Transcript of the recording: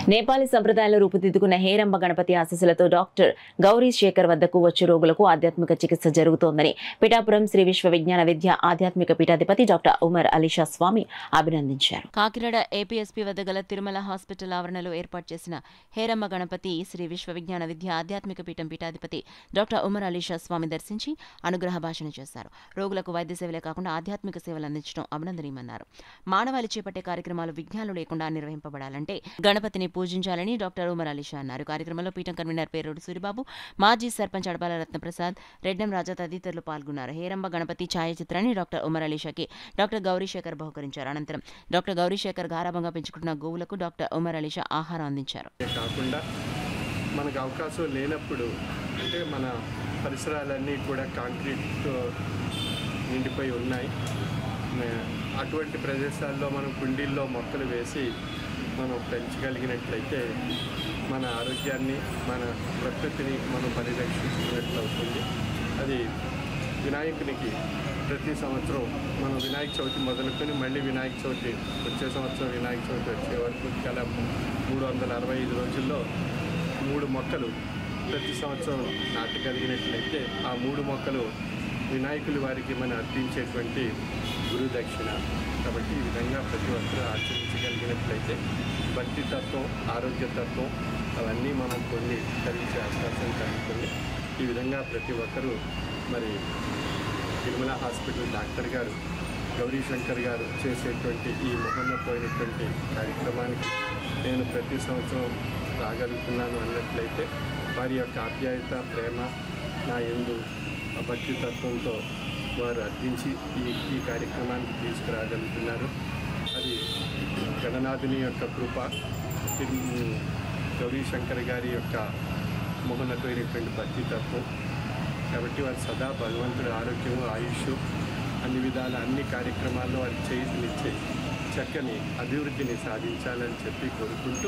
నేపాలీ సంప్రదాయంలో రూపుదిద్దుకున్న హేరంబ గణపతి ఆశీస్సులతో డాక్టర్ గౌరీ శేఖర్ వద్దకు వచ్చే రోగులకు ఆధ్యాత్మిక చికిత్స జరుగుతోందని పిఠాపురం శ్రీ విశ్వ విజ్ఞాన విద్య ఆధ్యాత్మిక పీఠాధిపతి డాక్టర్ ఉమర్ అలీషా స్వామి అభినందించారు కాకినాడ ఏపీఎస్పీ వద్ద గల తిరుమల హాస్పిటల్ ఆవరణలో ఏర్పాటు చేసిన హేరమ్మ గణపతి శ్రీ విశ్వ విజ్ఞాన విద్య ఆధ్యాత్మిక పీఠం పీఠాధిపతి డాక్టర్ ఉమర్ అలీషా స్వామి దర్శించి అనుగ్రహ భాషణ చేశారు రోగులకు వైద్య సేవలే కాకుండా ఆధ్యాత్మిక సేవలు అందించడం అభినందనీయమన్నారు మానవాళి చేపట్టే కార్యక్రమాలు విఘ్నాలు లేకుండా నిర్వహింపబడాలంటే గణపతిని పూజించాలని డాక్టర్ ఉమర్ అలీషా అన్నారు కార్యక్రమంలో పీఠం కన్వీనర్ పేరోడు సూరిబాబు మాజీ సర్పంచ్ అడపాల రత్నప్రసాద్ రెడ్డం రాజా తదితరులు పాల్గొన్నారు హేరంబ గణపతి ఛాయాచిత్రాన్ని డాక్టర్ ఉమర్ అలీషాకి డాక్టర్ గౌరీశేఖర్ బహుకరించారు అనంతరం డాక్టర్ గౌరీశేఖర్ గారాభంగా పెంచుకుంటున్న గోవులకు డాక్టర్ ఉమర్ అలీషా ఆహారం అందించారు ఇదే కాకుండా మనకు అవకాశం లేనప్పుడు అంటే మన పరిసరాలన్నీ కూడా కాంక్రీట్తో నిండిపోయి ఉన్నాయి మే- అటువంటి ప్రదేశాల్లో మనం కుండీల్లో మొక్కలు వేసి మనం పెంచగలిగినట్లయితే మన ఆరోగ్యాన్ని మన ప్రకృతిని మనం పరిరక్షించుకున్నట్లు అవుతుంది అది వినాయకునికి ప్రతి సంవత్సరం మనం వినాయక చవితి మొదలుకొని మళ్ళీ వినాయక చవితి వచ్చే సంవత్సరం వినాయక చవితి వచ్చే వరకు గల మూడు వందల అరవై ఐదు రోజుల్లో మూడు మొక్కలు ప్రతి సంవత్సరం నాటగలిగినట్లయితే ఆ మూడు మొక్కలు వినాయకులు వారికి మనం అర్పించేటువంటి గురు దక్షిణ కాబట్టి ఈ విధంగా ప్రతి ఒక్కరూ ఆచరించగలిగినట్లయితే భక్తి తత్వం ఆరోగ్య తత్వం అవన్నీ మనం కొన్ని కలిగించే అవకాశం కలుగుతుంది ఈ విధంగా ప్రతి ఒక్కరూ మరి తిరుమల హాస్పిటల్ డాక్టర్ గారు గౌరీ శంకర్ గారు చేసేటువంటి ఈ మహోన్నతమైనటువంటి కార్యక్రమానికి నేను ప్రతి సంవత్సరం రాగలుగుతున్నాను అన్నట్లయితే వారి యొక్క ఆప్యాయత ప్రేమ నా ఎందు భక్తి తత్వంతో వారు అర్థించి ఈ ఈ కార్యక్రమానికి తీసుకురాగలుగుతున్నారు అది గణనాథుని యొక్క కృప తిరు- గౌరీ శంకర్ గారి యొక్క మహోన్నతమైనటువంటి భక్తి తత్వం కాబట్టి వారు సదా భగవంతుడి ఆరోగ్యము ఆయుష్ అన్ని విధాల అన్ని కార్యక్రమాల్లో వారికి చేయుతనిచ్చే చక్కని అభివృద్ధిని సాధించాలని చెప్పి కోరుకుంటూ